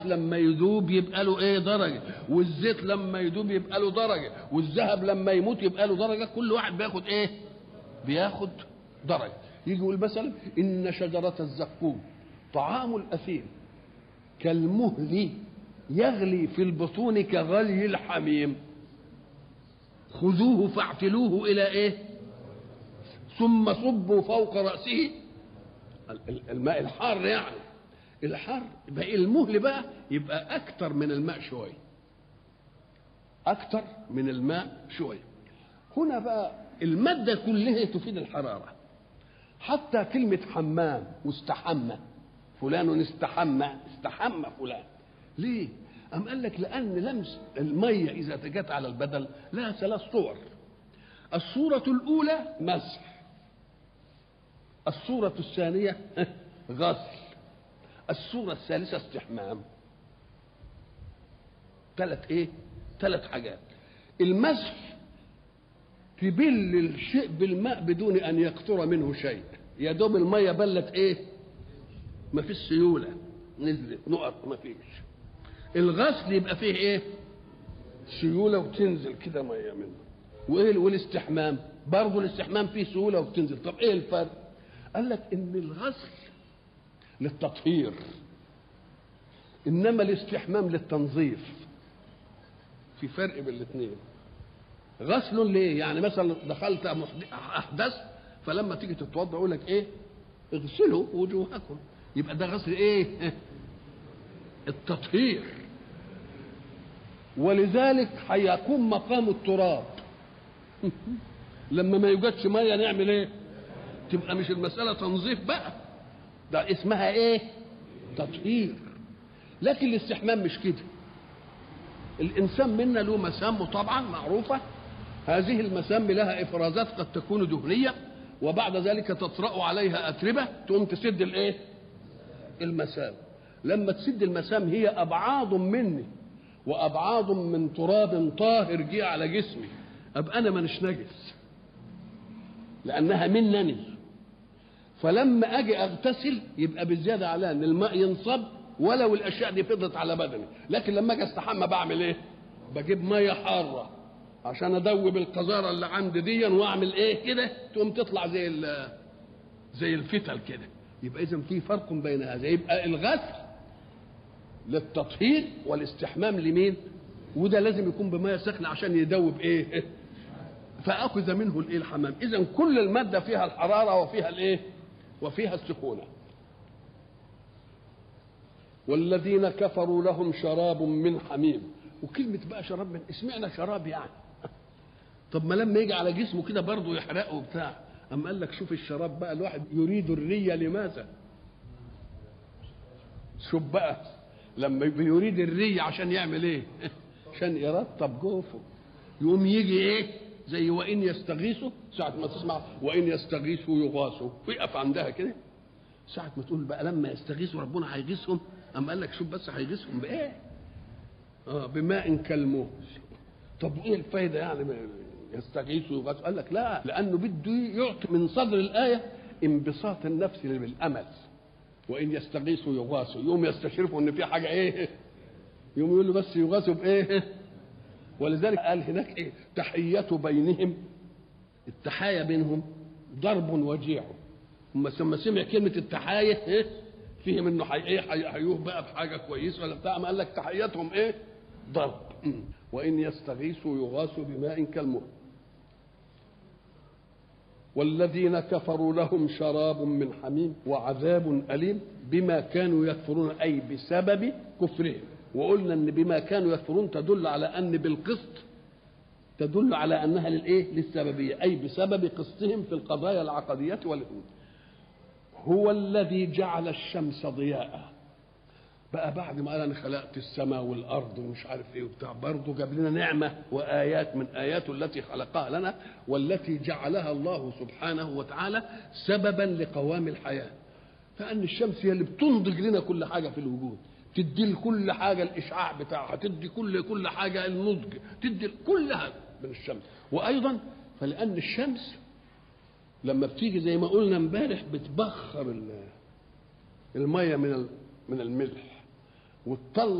لما يذوب يبقى له ايه درجه والزيت لما يذوب يبقى له درجه والذهب لما يموت يبقى له درجه كل واحد بياخد ايه بياخد درجه يجي يقول مثلا ان شجره الزقوم طعام الاثيم كالمهل يغلي في البطون كغلي الحميم خذوه فاعتلوه الى ايه ثم صبوا فوق راسه الماء الحار يعني الحر يبقى المهل بقى يبقى اكتر من الماء شويه اكتر من الماء شويه هنا بقى الماده كلها تفيد الحراره حتى كلمه حمام واستحمى فلان استحمى استحمى فلان ليه أم قال لك لأن لمس المية إذا جت على البدن لها ثلاث صور الصورة الأولى مسح الصورة الثانية غسل الصورة الثالثة استحمام ثلاث ايه ثلاث حاجات المسح تبل الشيء بالماء بدون ان يقطر منه شيء يا دوب المية بلت ايه ما فيش سيولة نزلت نقط ما فيش الغسل يبقى فيه ايه سيولة وتنزل كده مية منه وايه والاستحمام برضه الاستحمام فيه سيولة وبتنزل طب ايه الفرق قال لك ان الغسل للتطهير انما الاستحمام للتنظيف في فرق بين الاثنين غسل ليه يعني مثلا دخلت احدث فلما تيجي تتوضا يقول لك ايه اغسلوا وجوهكم يبقى ده غسل ايه التطهير ولذلك هيكون مقام التراب لما ما يوجدش ميه نعمل ايه تبقى مش المساله تنظيف بقى ده اسمها ايه تطهير لكن الاستحمام مش كده الانسان منا له مسام طبعا معروفه هذه المسام لها افرازات قد تكون دهنيه وبعد ذلك تطرا عليها اتربه تقوم تسد الايه المسام لما تسد المسام هي ابعاض مني وابعاض من تراب طاهر جه على جسمي ابقى انا مانيش نجس لانها منني فلما اجي اغتسل يبقى بالزياده على ان الماء ينصب ولو الاشياء دي فضلت على بدني لكن لما اجي استحمى بعمل ايه بجيب ميه حاره عشان ادوب القذاره اللي عندي دي واعمل ايه كده تقوم تطلع زي زي الفتل كده يبقى اذا في فرق بين هذا يبقى الغسل للتطهير والاستحمام لمين وده لازم يكون بميه سخنه عشان يدوب ايه فاخذ منه الايه الحمام اذا كل الماده فيها الحراره وفيها الايه وفيها السخونه والذين كفروا لهم شراب من حميم وكلمة بقى شراب من اسمعنا شراب يعني طب ما لما يجي على جسمه كده برضه يحرقه وبتاع أما قال لك شوف الشراب بقى الواحد يريد الرية لماذا شوف بقى لما يريد الرية عشان يعمل ايه عشان يرطب جوفه يقوم يجي ايه زي وان يستغيثوا ساعة ما تسمع وان يستغيثوا يغاثوا ويقف عندها كده ساعة ما تقول بقى لما يستغيثوا ربنا هيغيثهم أم قال لك شوف بس هيغيثهم بإيه؟ آه بماء كالمهل طب وإيه الفايدة يعني يستغيثوا ويغاثوا؟ قال لك لا لأنه بده يعطي من صدر الآية انبساط النفس بالأمل وإن يستغيثوا يغاثوا يوم يستشرفوا إن في حاجة إيه؟ يوم يقول له بس يغاثوا بإيه؟ ولذلك قال هناك إيه؟ تحية بينهم التحايا بينهم ضرب وجيع ثم لما سمع كلمة التحاية إيه؟ فهم انه حي ايه هيحيوه بقى بحاجه كويسه ولا بتاع ما قال لك تحيتهم ايه؟ ضرب وان يستغيثوا يغاثوا بماء كالمهل والذين كفروا لهم شراب من حميم وعذاب اليم بما كانوا يكفرون اي بسبب كفرهم وقلنا ان بما كانوا يكفرون تدل على ان بالقسط تدل على انها للايه؟ للسببيه اي بسبب قسطهم في القضايا العقديه والامور هو الذي جعل الشمس ضياء بقى بعد ما قال انا خلقت السماء والارض ومش عارف ايه وبتاع برضه جاب لنا نعمه وايات من اياته التي خلقها لنا والتي جعلها الله سبحانه وتعالى سببا لقوام الحياه فان الشمس هي اللي بتنضج لنا كل حاجه في الوجود تدي لكل حاجه الاشعاع بتاعها تدي كل كل حاجه النضج تدي كلها من الشمس وايضا فلان الشمس لما بتيجي زي ما قلنا امبارح بتبخر الميه من من الملح وتطلع